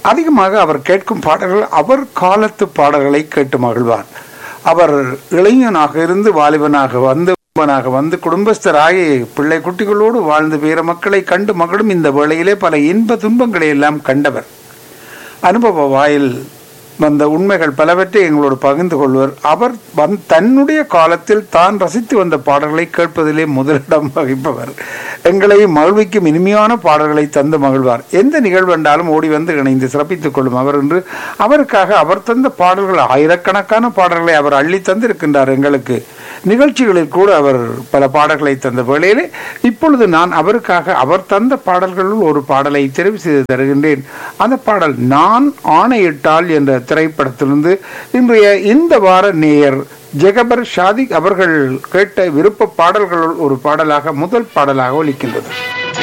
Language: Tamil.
அதிகமாக அவர் கேட்கும் பாடல்கள் அவர் காலத்து பாடல்களை கேட்டு மகிழ்வார் அவர் இளைஞனாக இருந்து வாலிபனாக வந்து குடும்பனாக வந்து குடும்பஸ்தராகி பிள்ளை குட்டிகளோடு வாழ்ந்து பிற மக்களை கண்டு மகளும் இந்த வேளையிலே பல இன்ப துன்பங்களை எல்லாம் கண்டவர் அனுபவ வாயில் வந்த உண்மைகள் பலவற்றை எங்களோடு பகிர்ந்து கொள்வர் அவர் வந் தன்னுடைய காலத்தில் தான் ரசித்து வந்த பாடல்களை கேட்பதிலே முதலிடம் வகிப்பவர் எங்களை மகிழ்விக்கும் இனிமையான பாடல்களை தந்து மகிழ்வார் எந்த நிகழ்வு என்றாலும் ஓடி வந்து இணைந்து சிறப்பித்துக் கொள்ளும் அவர் என்று அவருக்காக அவர் தந்த பாடல்கள் ஆயிரக்கணக்கான பாடல்களை அவர் அள்ளி தந்திருக்கின்றார் எங்களுக்கு நிகழ்ச்சிகளில் கூட அவர் பல பாடல்களை தந்த வேளையிலே இப்பொழுது நான் அவருக்காக அவர் தந்த பாடல்களுள் ஒரு பாடலை தெரிவு செய்து தருகின்றேன் அந்த பாடல் நான் ஆணையிட்டால் என்ற திரைப்படத்திலிருந்து இன்றைய இந்த வார நேயர் ஜெகபர் ஷாதிக் அவர்கள் கேட்ட விருப்ப பாடல்களுள் ஒரு பாடலாக முதல் பாடலாக ஒலிக்கின்றது